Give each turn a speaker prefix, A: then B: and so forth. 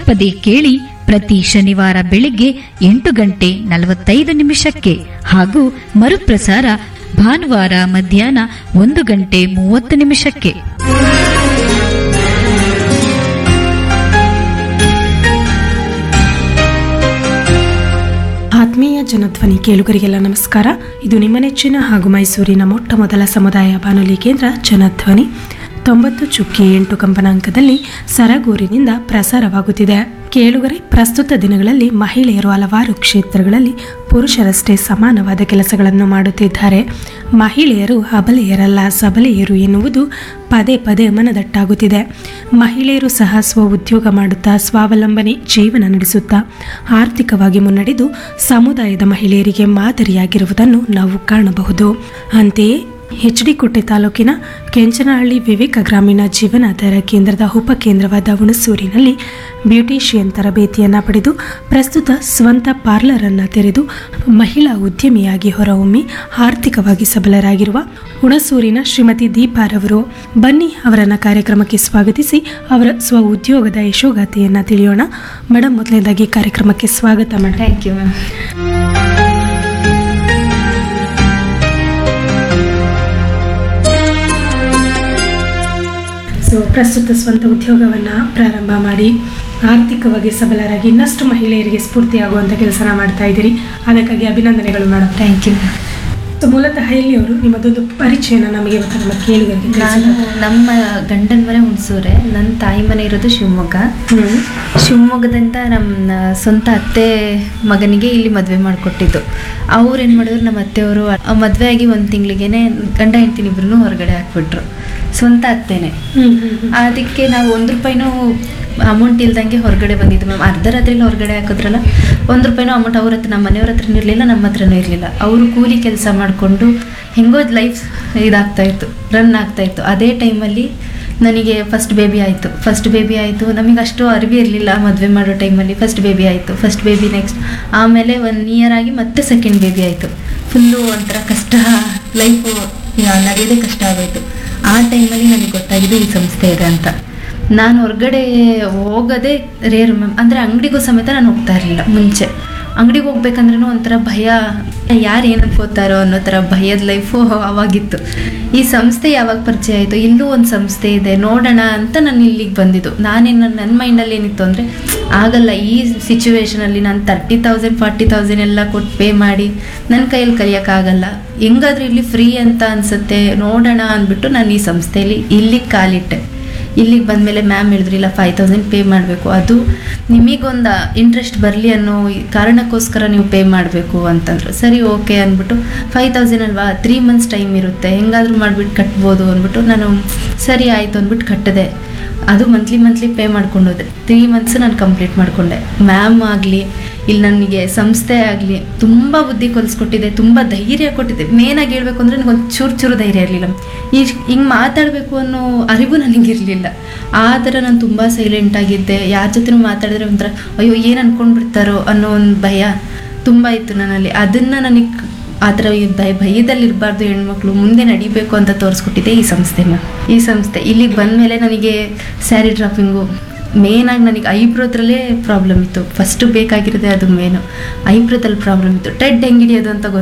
A: ತಪ್ಪದೆ ಕೇಳಿ ಪ್ರತಿ ಶನಿವಾರ ಬೆಳಿಗ್ಗೆ ಎಂಟು ಗಂಟೆ ನಲವತ್ತೈದು ನಿಮಿಷಕ್ಕೆ ಹಾಗೂ ಮರುಪ್ರಸಾರ ಭಾನುವಾರ ಮಧ್ಯಾಹ್ನ ಒಂದು ಗಂಟೆ ಮೂವತ್ತು ನಿಮಿಷಕ್ಕೆ
B: ಆತ್ಮೀಯ ಜನಧ್ವನಿ ಕೇಳುಗರಿಗೆಲ್ಲ ನಮಸ್ಕಾರ ಇದು ನಿಮ್ಮ ನೆಚ್ಚಿನ ಹಾಗೂ ಮೈಸೂರಿನ ಮೊಟ್ಟ ಮೊದಲ ಸಮುದಾಯ ಬಾನುಲಿ ಕೇಂದ್ರ ಜನಧ್ವನಿ ತೊಂಬತ್ತು ಚುಕ್ಕಿ ಎಂಟು ಕಂಪನಾಂಕದಲ್ಲಿ ಸರಗೂರಿನಿಂದ ಪ್ರಸಾರವಾಗುತ್ತಿದೆ ಕೇಳುಗರೆ ಪ್ರಸ್ತುತ ದಿನಗಳಲ್ಲಿ ಮಹಿಳೆಯರು ಹಲವಾರು ಕ್ಷೇತ್ರಗಳಲ್ಲಿ ಪುರುಷರಷ್ಟೇ ಸಮಾನವಾದ ಕೆಲಸಗಳನ್ನು ಮಾಡುತ್ತಿದ್ದಾರೆ ಮಹಿಳೆಯರು ಅಬಲೆಯರಲ್ಲ ಸಬಲೆಯರು ಎನ್ನುವುದು ಪದೇ ಪದೇ ಮನದಟ್ಟಾಗುತ್ತಿದೆ ಮಹಿಳೆಯರು ಸಹ ಸ್ವ ಉದ್ಯೋಗ ಮಾಡುತ್ತಾ ಸ್ವಾವಲಂಬನೆ ಜೀವನ ನಡೆಸುತ್ತಾ ಆರ್ಥಿಕವಾಗಿ ಮುನ್ನಡೆದು ಸಮುದಾಯದ ಮಹಿಳೆಯರಿಗೆ ಮಾದರಿಯಾಗಿರುವುದನ್ನು ನಾವು ಕಾಣಬಹುದು ಅಂತೆಯೇ ಎಚ್ ಡಿ ಕೋಟೆ ತಾಲೂಕಿನ ಕೆಂಚನಹಳ್ಳಿ ವಿವೇಕ ಗ್ರಾಮೀಣ ಜೀವನಾಧಾರ ಕೇಂದ್ರದ ಉಪಕೇಂದ್ರವಾದ ಹುಣಸೂರಿನಲ್ಲಿ ಬ್ಯೂಟಿಷಿಯನ್ ತರಬೇತಿಯನ್ನು ಪಡೆದು ಪ್ರಸ್ತುತ ಸ್ವಂತ ಪಾರ್ಲರ್ ಅನ್ನು ತೆರೆದು ಮಹಿಳಾ ಉದ್ಯಮಿಯಾಗಿ ಹೊರಹೊಮ್ಮಿ ಆರ್ಥಿಕವಾಗಿ ಸಬಲರಾಗಿರುವ ಹುಣಸೂರಿನ ಶ್ರೀಮತಿ ದೀಪಾರವರು ಬನ್ನಿ ಅವರನ್ನ ಕಾರ್ಯಕ್ರಮಕ್ಕೆ ಸ್ವಾಗತಿಸಿ ಅವರ ಸ್ವ ಉದ್ಯೋಗದ ಯಶೋಗಾಥೆಯನ್ನ ತಿಳಿಯೋಣ ಮೇಡಮ್ ಮೊದಲನೇದಾಗಿ ಕಾರ್ಯಕ್ರಮಕ್ಕೆ ಸ್ವಾಗತ madam
C: thank you ma'am
B: so ಪ್ರಸ್ತುತ ಸ್ವಂತ ಉದ್ಯೋಗವನ್ನ ಪ್ರಾರಂಭ ಮಾಡಿ ಆರ್ಥಿಕವಾಗಿ ಸಬಲರಾಗಿ ಇನ್ನಷ್ಟು ಮಹಿಳೆಯರಿಗೆ ಸ್ಫೂರ್ತಿಯಾಗುವಂಥ ಕೆಲಸನ ಮಾಡ್ತಾ ಇದ್ದೀರಿ ಅದಕ್ಕಾಗಿ ಅಭಿನಂದನೆಗಳು ಮೇಡಮ್
C: ಥ್ಯಾಂಕ್ ಯು
B: ಸೊ ಮೂಲತಃ ಎಲ್ಲಿಯವರು ನಿಮ್ಮದೊಂದು ಪರಿಚಯನ ನಮಗೆ ಇವತ್ತು ನಮ್ಮ ಕೇಳುಗರಿಗೆ
C: ನಾನು ನಮ್ಮ ಗಂಡನ ಮನೆ ಹುಣಸೂರೆ ನನ್ನ ತಾಯಿ ಮನೆ ಇರೋದು ಶಿವಮೊಗ್ಗ
B: ಹ್ಮ್
C: ಶಿವಮೊಗ್ಗದಿಂದ ನಮ್ಮ ಸ್ವಂತ ಅತ್ತೆ ಮಗನಿಗೆ ಇಲ್ಲಿ ಮದುವೆ ಮಾಡಿಕೊಟ್ಟಿದ್ದು ಅವ್ರು ಏನು ಮಾಡಿದ್ರು ನಮ್ಮ ಅತ್ತೆಯವರು ಮದುವೆ ಆಗಿ ಒಂದು ತಿಂಗಳಿಗೇನೆ ಗಂಡ ಹೆಂಡ್ತಿನ ಇಬ್ರು ಹೊರಗಡೆ ಹಾಕ್ಬಿಟ್ರು ಸ್ವಂತ ಅತ್ತೆನೆ
B: ಹ್ಮ್ ಹ್ಮ್ ಹ್ಮ್.
C: ಅದಕ್ಕೆ ನಾವು ಒಂದು ರೂಪಾಯಿನೂ ಅಮೌಂಟ್ ಇಲ್ದಂಗೆ ಹೊರಗಡೆ ಬಂದಿದ್ದು ಮ್ಯಾಮ್ ಅರ್ಧ ರಾತ್ರಿಲಿ ಹೊರಗಡೆ ಹಾಕಿದ್ರಲ್ಲ ಒಂದು ರೂಪಾಯಿನೂ ಅಮೌಂಟ್ ಅವ್ರ ಹತ್ರ ನಮ್ಮ ಮನೆಯವ್ರ ಹತ್ರನೂ ಇರಲಿಲ್ಲ ನಮ್ಮ ಹತ್ರನೂ ಇರಲಿಲ್ಲ ಅವರು ಕೂಲಿ ಕೆಲಸ ಮಾಡಿಕೊಂಡು ಹೆಂಗೋ ಲೈಫ್ ಇದಾಗ್ತಾ ಇತ್ತು ರನ್ ಆಗ್ತಾ ಇತ್ತು ಅದೇ ಟೈಮಲ್ಲಿ ನನಗೆ ಫಸ್ಟ್ ಬೇಬಿ ಆಯಿತು ಫಸ್ಟ್ ಬೇಬಿ ಆಯಿತು ನಮಗೆ ಅಷ್ಟು ಅರಿವಿ ಇರಲಿಲ್ಲ ಮದುವೆ ಮಾಡೋ ಟೈಮಲ್ಲಿ ಫಸ್ಟ್ ಬೇಬಿ ಆಯಿತು ಫಸ್ಟ್ ಬೇಬಿ ನೆಕ್ಸ್ಟ್ ಆಮೇಲೆ ಒನ್ ಇಯರ್ ಆಗಿ ಮತ್ತೆ ಸೆಕೆಂಡ್ ಬೇಬಿ ಆಯಿತು ಫುಲ್ಲು ಒಂಥರ ಕಷ್ಟ ಲೈಫು ನಡೆಯೋದೇ ಕಷ್ಟ ಆಗೋಯ್ತು ಆ ಟೈಮಲ್ಲಿ ನನಗೆ ಗೊತ್ತಾಗಿದೆ ಈ ಸಂಸ್ಥೆ ಇದೆ ಅಂತ ನಾನು ಹೊರಗಡೆ ಹೋಗೋದೇ ರೇರು ಮ್ಯಾಮ್ ಅಂದರೆ ಅಂಗಡಿಗೂ ಸಮೇತ ನಾನು ಹೋಗ್ತಾ ಇರಲಿಲ್ಲ ಮುಂಚೆ ಅಂಗಡಿಗೆ ಹೋಗ್ಬೇಕಂದ್ರೂ ಒಂಥರ ಭಯ ಯಾರು ಏನು ಅನ್ಕೋತಾರೋ ಅನ್ನೋ ಥರ ಭಯದ ಲೈಫು ಅವಾಗಿತ್ತು ಈ ಸಂಸ್ಥೆ ಯಾವಾಗ ಪರಿಚಯ ಆಯಿತು ಇಲ್ಲೂ ಒಂದು ಸಂಸ್ಥೆ ಇದೆ ನೋಡೋಣ ಅಂತ ನಾನು ಇಲ್ಲಿಗೆ ಬಂದಿದ್ದು ನಾನೇನು ನನ್ನ ಮೈಂಡಲ್ಲಿ ಏನಿತ್ತು ಅಂದರೆ ಆಗಲ್ಲ ಈ ಸಿಚುವೇಶನಲ್ಲಿ ನಾನು ತರ್ಟಿ ತೌಸಂಡ್ ಫಾರ್ಟಿ ತೌಸಂಡ್ ಎಲ್ಲ ಕೊಟ್ಟು ಪೇ ಮಾಡಿ ನನ್ನ ಕೈಯಲ್ಲಿ ಕಲಿಯೋಕ್ಕಾಗಲ್ಲ ಹೆಂಗಾದ್ರೂ ಇಲ್ಲಿ ಫ್ರೀ ಅಂತ ಅನಿಸುತ್ತೆ ನೋಡೋಣ ಅಂದ್ಬಿಟ್ಟು ನಾನು ಈ ಸಂಸ್ಥೆಯಲ್ಲಿ ಇಲ್ಲಿಗೆ ಕಾಲಿಟ್ಟೆ ಇಲ್ಲಿಗೆ ಬಂದಮೇಲೆ ಮ್ಯಾಮ್ ಹೇಳಿದ್ರು ಇಲ್ಲ ಫೈವ್ ತೌಸಂಡ್ ಪೇ ಮಾಡಬೇಕು ಅದು ನಿಮಗೊಂದು ಇಂಟ್ರೆಸ್ಟ್ ಬರಲಿ ಅನ್ನೋ ಈ ಕಾರಣಕ್ಕೋಸ್ಕರ ನೀವು ಪೇ ಮಾಡಬೇಕು ಅಂತಂದ್ರು ಸರಿ ಓಕೆ ಅಂದ್ಬಿಟ್ಟು ಫೈವ್ ತೌಸಂಡ್ ಅಲ್ವಾ ತ್ರೀ ಮಂತ್ಸ್ ಟೈಮ್ ಇರುತ್ತೆ ಹೆಂಗಾದ್ರೂ ಮಾಡಿಬಿಟ್ಟು ಕಟ್ಬೋದು ಅಂದ್ಬಿಟ್ಟು ನಾನು ಸರಿ ಆಯಿತು ಅಂದ್ಬಿಟ್ಟು ಕಟ್ಟಿದೆ ಅದು ಮಂತ್ಲಿ ಮಂತ್ಲಿ ಪೇ ಮಾಡ್ಕೊಂಡು ಹೋದೆ ತ್ರೀ ಮಂತ್ಸ್ ನಾನು ಕಂಪ್ಲೀಟ್ ಮಾಡಿಕೊಂಡೆ ಮ್ಯಾಮ್ ಆಗಲಿ ಇಲ್ಲಿ ನನಗೆ ಸಂಸ್ಥೆ ಆಗಲಿ ತುಂಬ ಬುದ್ಧಿ ಕಲಿಸ್ಕೊಟ್ಟಿದೆ ತುಂಬ ಧೈರ್ಯ ಕೊಟ್ಟಿದೆ ಮೇನಾಗಿ ಹೇಳ್ಬೇಕು ಅಂದರೆ ನನಗೊಂದು ಚೂರು ಚೂರು ಧೈರ್ಯ ಇರಲಿಲ್ಲ ಈ ಹಿಂಗೆ ಮಾತಾಡಬೇಕು ಅನ್ನೋ ಅರಿವು ನನಗಿರಲಿಲ್ಲ ಆ ಥರ ನಾನು ತುಂಬ ಸೈಲೆಂಟ್ ಆಗಿದ್ದೆ ಯಾರ ಜೊತೆ ಮಾತಾಡಿದ್ರೆ ಒಂಥರ ಅಯ್ಯೋ ಏನು ಅನ್ಕೊಂಡ್ಬಿಡ್ತಾರೋ ಅನ್ನೋ ಒಂದು ಭಯ ತುಂಬ ಇತ್ತು ನನ್ನಲ್ಲಿ ಅದನ್ನು ನನಗೆ ಆ ಥರ ಈ ಭಯ ಭಯದಲ್ಲಿ ಇರಬಾರ್ದು ಹೆಣ್ಮಕ್ಳು ಮುಂದೆ ನಡಿಬೇಕು ಅಂತ ತೋರಿಸ್ಕೊಟ್ಟಿದ್ದೆ ಈ ಸಂಸ್ಥೆನ ಈ ಸಂಸ್ಥೆ ಇಲ್ಲಿಗೆ ಬಂದಮೇಲೆ ನನಗೆ ಸ್ಯಾರಿ ಡ್ರಾಪಿಂಗು ಮೇನಾಗಿ ನನಗೆ ಐಬ್ರೋದ್ರಲ್ಲೇ ಪ್ರಾಬ್ಲಮ್ ಇತ್ತು ಫಸ್ಟು ಬೇಕಾಗಿರೋದೇ ಅದು ಮೇನು ಐಬ್ರೋದಲ್ಲಿ ಪ್ರಾಬ್ಲಮ್ ಇತ್ತು ಟೆಡ್ ಹೆಂಗೆ ಹಿಡಿಯೋದು ಅಂತ